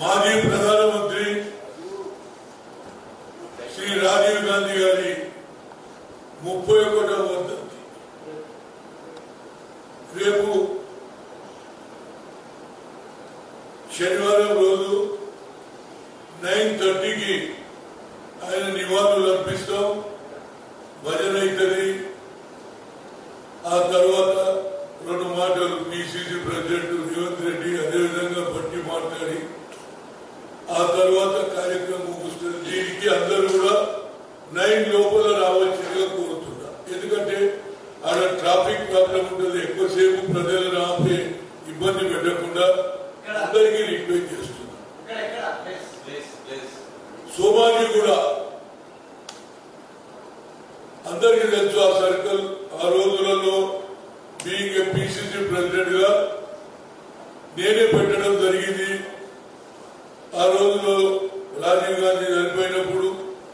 మాజీ ప్రధానమంత్రి శ్రీ రాజీవ్ గాంధీ గారి ముప్పై ఒకటవ వర్ధంతి రేపు శనివారం రోజు నైన్ థర్టీకి ఆయన నివాళులు అర్పిస్తాం భజన అవుతుంది ఆ తర్వాత రెండు మాటలు పిసిసి ప్రెసిడెంట్ రేవంత్ రెడ్డి అదేవిధంగా బట్టి మాట్లాడి ఆ తర్వాత కార్యక్రమం ముగుస్తుంది దీనికి అందరూ కూడా నైన్ లోపల రావాల్సిందిగా కోరుతున్నా ఎందుకంటే ఆడ ట్రాఫిక్ ప్రాబ్లం ఉంటుంది ఎక్కువసేపు ప్రజలను ఆపే ఇబ్బంది పెట్టకుండా అందరికీ రిక్వెస్ట్ చేస్తున్నా ప్లీజ్ ప్లీజ్ సోమాజీ కూడా అందరికీ తెలుసు ఆ సర్కిల్ ఆ రోజులలో బీయింగ్ ఏ పిసిసి ప్రెసిడెంట్ గా నేనే పెట్టడం జరిగింది ఆ రోజులో రాజీవ్ గాంధీ చనిపోయినప్పుడు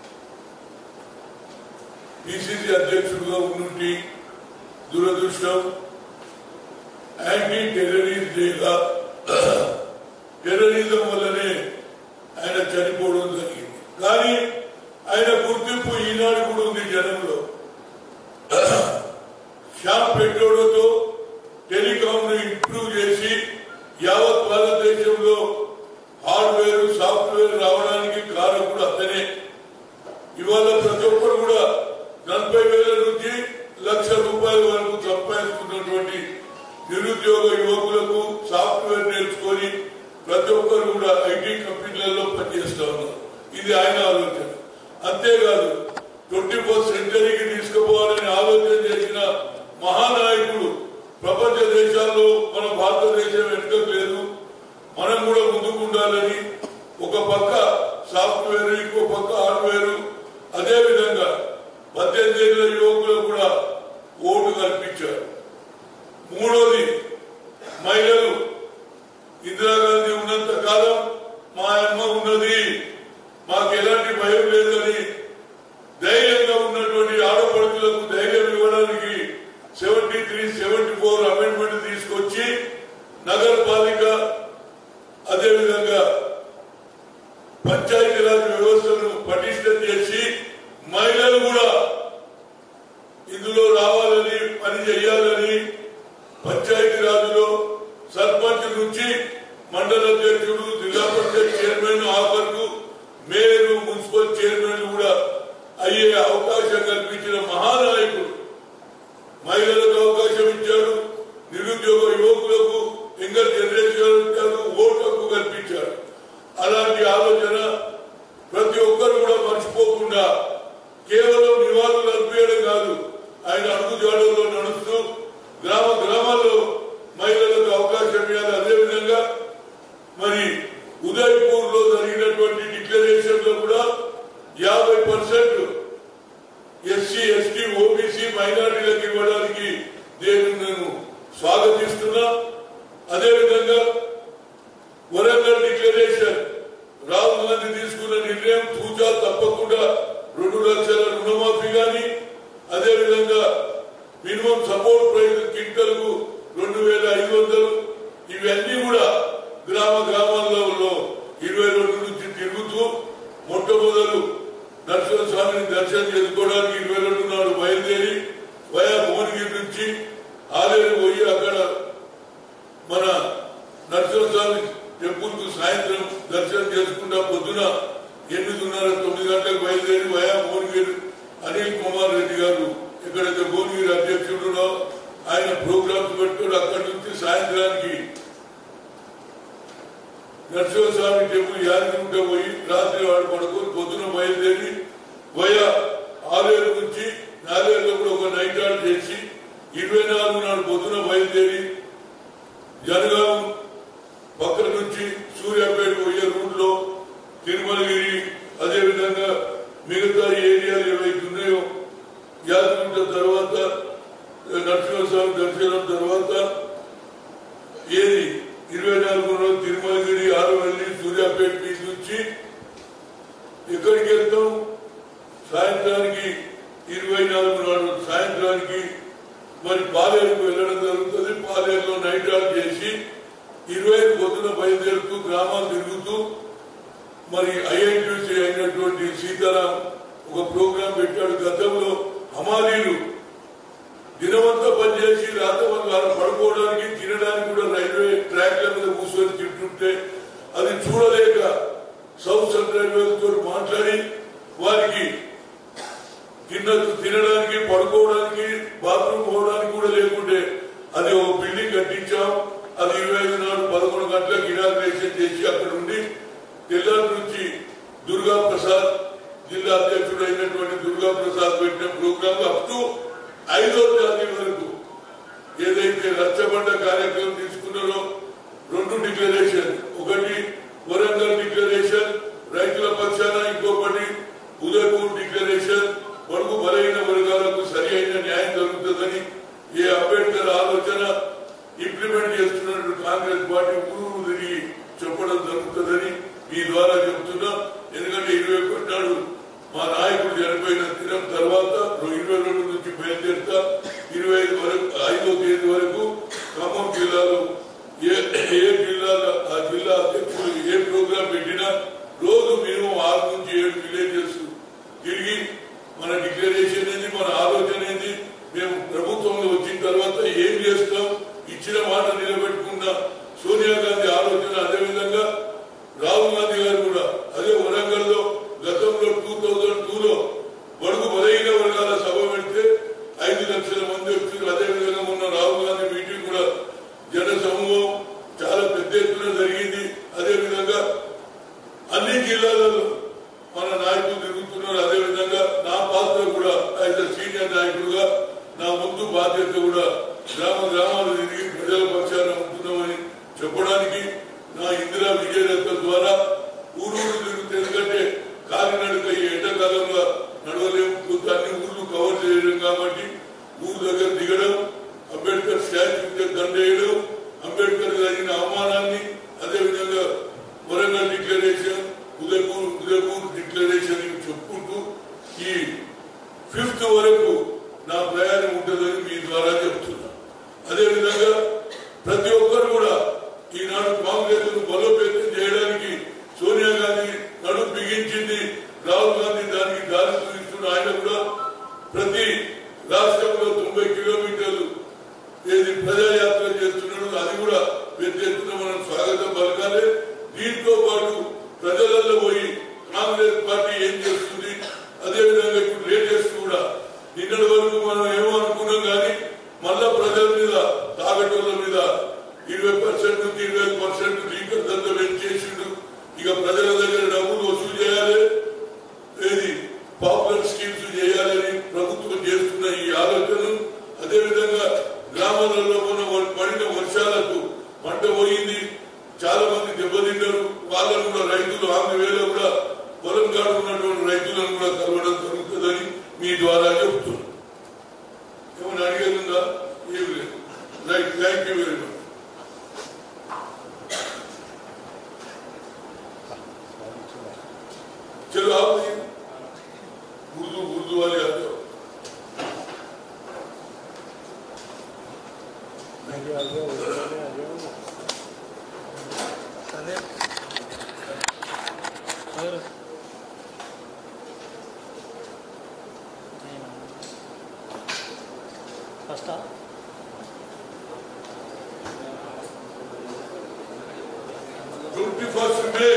పిసిసి అధ్యక్షుడిగా ఉండి దురదృష్టం యాంటీ టెర్రరిస్ట్ డేగా టెర్రరిజం వల్లనే ఆయన చనిపోవడం జరిగింది కానీ ఆయన గుర్తింపు ఈనాడు కూడా ఉంది జనంలో శ్యామ్ పెట్రోలతో టెలికాం ను ఇంప్రూవ్ చేసి యావత్ భారతదేశంలో హార్డ్వేర్ సాఫ్ట్వేర్ రావడానికి కారకుడు అతనే ఇవాళ ప్రతి ఒక్కరు కూడా నలభై వేల నుంచి లక్ష రూపాయల వరకు సంపాదిస్తున్నటువంటి నిరుద్యోగ యువకులకు సాఫ్ట్వేర్ నేర్చుకొని ప్రతి ఒక్కరు కూడా ఐటీ కంపెనీలలో పనిచేస్తా ఉన్నారు ఇది ఆయన ఆలోచన అంతేకాదు ట్వంటీ ఫస్ట్ సెంచరీకి తీసుకుపోవాలని ఆలోచన చేసిన మహానాయకుడు ప్రపంచ దేశాల్లో మన భారతదేశం వెనుకకు లేదు మనం కూడా ముందుకు ఉండాలని ఒక పక్క సాఫ్ట్వేర్ ఇంకో పక్క హార్డ్వేర్ అదే విధంగా పద్దెనిమిది ఏళ్ళ యువకులకు కూడా ఓటు కల్పించారు మూడోది మహిళలు ఇందిరాగాంధీ ఉన్నంత కాలం మా అమ్మ ఉన్నది మాకు ఎలాంటి భయం లేదని ధైర్యంగా ఉన్నటువంటి ఆడపడుచులకు ధైర్యం ఇవ్వడానికి seventy three seventy four amendment తీసుకొచ్చి నగరపాలిక అదేవిధంగా పంచాయతీరాజ్ వ్యవస్థను పటిష్టం చేసి మహిళలు కూడా ఇందులో రావాలని పని చేయాలని పంచాయతీరాజులో సర్పంచ్ నుంచి మండల అధ్యక్షుడు జిల్లా పరిషత్ చైర్మన్ ఆఖరుకు మేయర్ మున్సిపల్ చైర్మన్ కూడా అయ్యే అవకాశం కల్పించిన మహానాయకుడు మహిళలకు అవకాశం ఇచ్చాడు నిరుద్యోగ యువకులకు యంగర్ జనరేషన్ ఓటు హక్కు కల్పించాడు అలాంటి ఆలోచన ప్రతి ఒక్కరు కూడా మర్చిపోకుండా కేవలం నివాళులు అర్పించడం కాదు ఆయన అడుగుజాడల్లో నడుస్తూ గ్రామ గ్రామాల్లో మహిళలకు అవకాశం ఇవ్వాలి అదేవిధంగా మరి ఉదయపూర్ లో జరిగినటువంటి డిక్లరేషన్ లో కూడా యాభై పర్సెంట్ ఎస్సీ ఎస్టీ ఓబీసీ మైనారిటీలకు ఇవ్వడానికి నేను నేను స్వాగతిస్తున్నా అదేవిధంగా వరంగల్ డిక్లరేషన్ రాహుల్ గాంధీ తీసుకున్న నిర్ణయం తూచా తప్పకుండా రెండు లక్షల రుణమాఫీ గాని అదేవిధంగా మినిమం సపోర్ట్ ప్రైస్ క్వింటల్ రెండు వేల ఐదు వందలు ఇవన్నీ కూడా గ్రామ గ్రామాల్లో ఇరవై రెండు నుంచి తిరుగుతూ మొట్టమొదలు నరసింహస్వామిని దర్శనం చేసుకోవడానికి ఇరవై రెండు నాడు బయలుదేరి వయా భువనగిరి నుంచి ఆలేరు పోయి అక్కడ మన నరసింహస్వామి టెంపుల్ కు సాయంత్రం దర్శనం చేసుకుంటా పొద్దున ఎనిమిదిన్నర తొమ్మిది గంటలకు బయలుదేరి వయా భువనగిరి అనిల్ కుమార్ రెడ్డి గారు ఎక్కడైతే భువనగిరి అధ్యక్షుడునో ఆయన ప్రోగ్రామ్స్ పెట్టుకుని అక్కడి నుంచి సాయంత్రానికి నరసింహస్వామి టెంపుల్ యాదగిరిగుంట పోయి రాత్రి వాడు పడుకొని పొద్దున బయలుదేరి వయా ఆలేరు నుంచి నాలుగేళ్ళలో కూడా ఒక నైట్ అవుట్ చేసి ఇరవై నాలుగు నాడు పొద్దున బయలుదేరి జనగాం పక్కన నుంచి సూర్యాపేట పోయే రూట్ లో తిరుమలగిరి అదేవిధంగా మిగతా ఏరియాలు ఏవైతే ఉన్నాయో యాదగిరిగుంట తర్వాత నరసింహస్వామి దర్శనం తర్వాత ఏది ఇరవై నాలుగు రోజు తిరుమలగిరి ఆరువల్లి సూర్యాపేట బీచ్ నుంచి ఎక్కడికి వెళ్తాం సాయంత్రానికి ఇరవై నాలుగు నాడు సాయంత్రానికి మరి పాలేరుకు వెళ్ళడం జరుగుతుంది పాలేరులో నైట్ అవుట్ చేసి ఇరవై ఐదు పొద్దున బయలుదేరుతూ గ్రామాలు తిరుగుతూ మరి ఐఐటిసి అయినటువంటి సీతారాం ఒక ప్రోగ్రాం పెట్టాడు గతంలో హమాలీలు దినమంతా పనిచేసి రాత్రి వాళ్ళు పడుకోవడానికి తినడానికి కూడా రైల్వే ట్రాక్ల మీద కూర్చొని తింటుంటే అది చూడలేక సౌత్ సెంట్రల్ రైల్వేతో మాట్లాడి వారికి తిన్న తినడానికి పడుకోవడానికి బాత్రూమ్ పోవడానికి కూడా లేకుంటే అది ఒక బిల్డింగ్ కట్టించాం అది ఇరవై ఐదు నాడు పదకొండు గంటలకు ఇనాగ్రేషన్ చేసి అక్కడ ఉండి తెల్లారి నుంచి దుర్గా ప్రసాద్ జిల్లా అధ్యక్షుడు అయినటువంటి దుర్గా ప్రసాద్ పెట్టిన ప్రోగ్రామ్ అప్ టు ఐదో తారీఖు వరకు ఏదైతే రచ్చబండ కార్యక్రమం తీసుకున్నారో రెండు డిక్లరేషన్ ఒకటి వరంగల్ డిక్లరేషన్ రైతుల పక్షాన ఇంకొకటి ఉదయపూర్ డిక్లరేషన్ వరకు బలైన వర్గాలకు సరి అయిన న్యాయం జరుగుతుందని ఏ అంబేద్కర్ ఆలోచన ఇంప్లిమెంట్ చేస్తున్నట్టు కాంగ్రెస్ పార్టీ ఊరు తిరిగి చెప్పడం జరుగుతుందని మీ ద్వారా చెప్తున్నా ఎందుకంటే ఇరవై ఒకటి నాడు మా నాయకుడు చనిపోయిన దినం తర్వాత ఇరవై రెండు నుంచి బయలుదేరుతా ఇరవై ఐదు వరకు ఐదో తేదీ వరకు ఖమ్మం జిల్లాలో ఏ ఏ జిల్లాలో ఆ జిల్లా అధ్యక్షులు ఏ ప్రోగ్రాం పెట్టినా రోజు మినిమం ఆరు నుంచి ఏడు విలేజెస్ తిరిగి మన డిక్లరేషన్ ఏంది మన ఆలోచన ఏంది మేము ప్రభుత్వంలో వచ్చిన తర్వాత ఏం చేస్తాం ఇచ్చిన మాట నిలబెట్టుకున్న సోనియా గాంధీ ఆలోచన అదే విధంగా రాహుల్ గాంధీ గారు కూడా అదే వరంగల్ లో గతంలో టూ థౌజండ్ టూ లో బడుగు బలహీన వర్గాల సభ పెడితే ఐదు లక్షల మంది వచ్చారు అదే విధంగా మొన్న రాహుల్ గాంధీ మీటింగ్ కూడా జన సమూహం చాలా పెద్ద ఎత్తున జరిగింది అదే విధంగా అన్ని జిల్లాలలో మన నాయకులు తిరుగుతున్నారు అదే విధంగా నా పాత్ర కూడా యాజ్ సీనియర్ నాయకుడుగా నా ముందు బాధ్యత కూడా గ్రామ గ్రామాలు తిరిగి ప్రజల పక్షాన ఉంటున్నామని చెప్పడానికి నా ఇందిరా విజయరథ ద్వారా ఊరూరు తిరుగుతుంది ఎందుకంటే కాలినడక ఈ ఎండాకాలంలో నడవలేము కొంత అన్ని ఊర్లు కవర్ చేయడం కాబట్టి ఊరు దగ్గర దిగడం అంబేద్కర్ స్టాచ్యూ దగ్గర దండేయడం అంబేద్కర్ జరిగిన అవమానాన్ని అదే విధంగా వరంగల్ డిక్లరేషన్ ఉదయపూర్ ఉదయపూర్ డిక్లరేషన్ ఇవి చెప్పుకుంటూ ఈ ఫిఫ్త్ వరకు నా ప్రయాణం ఉంటుందని మీ ద్వారా చెప్తున్నా అదే విధంగా ప్రతి ఒక్కరు కూడా ఈనాడు కాంగ్రెస్ ను బలోపేతం చేయడానికి సోనియా గాంధీ నడుము బిగించింది రాహుల్ గాంధీ దానికి దారి చూపిస్తున్న ఆయన కూడా ప్రతి రాష్ట్రంలో తొంభై కిలోమీటర్లు ఏది ప్రజాయాత్ర చేస్తున్నాడు అది కూడా పెద్ద ఎత్తున మనం స్వాగతం పలకాలి దీంతో పాటు ప్రజలలో పోయి కాంగ్రెస్ పార్టీ ఏం చేస్తుంది అదే విధంగా ఇప్పుడు లేటెస్ట్ కూడా నిన్నటి వరకు మనం ఏమో అనుకున్నాం కానీ మళ్ళా ప్రజల మీద తాగటోళ్ళ మీద ఇరవై పర్సెంట్ నుంచి ఇరవై పర్సెంట్ లీకర్ దంద చేసిండు ఇక ప్రజల దగ్గర డబ్బులు వసూలు చేయాలి ఏది పాపులర్ స్కీమ్స్ చేయాలని ప్రభుత్వం చేస్తున్న ఈ ఆలోచన అదే విధంగా గ్రామాలలో మన వ- పడిన వర్షాలకు పంట పోయింది చాలా మంది దెబ్బతిన్నారు వాళ్ళను కూడా రైతులు ఆమె వేళ కూడా పొలం కాడు ఉన్నటువంటి రైతులను కూడా కలవడం జరుగుతుందని మీ ద్వారా చెప్తున్నాను ఏమైనా అడిగేది ఉందా ఏం లేదు right thank you very much चलो आप भी उर्दू उर्दू वाले आ जाओ ఫస్ట్ ट्वेंटी फर्स्ट में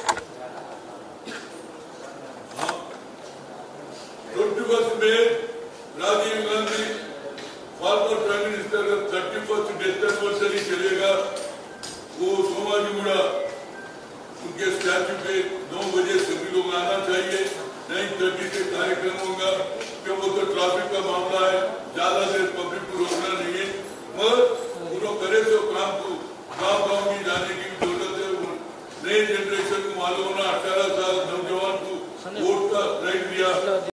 ट्वेंटी फर्स्ट में Rajiv Gandhi former prime minister का थर्टी फर्स्ट डेथ एनिवर्सरी चलेगा वो सोमाजीगुड़ा उनके स्टैचू पे नौ बजे सभी लोग आना चाहिए नाइन थर्टी से कार्यक्रम होगा क्यों वो तो ट्रैफिक का मामला है ज्यादा देर पब्लिक को रोकना नहीं है मगर उन्होंने करे तो काम को गांव गांव में जाने की भी जरूरत है वो नए जनरेशन को मालूम होना अठारह साल नौजवान को वोट का राइट दिया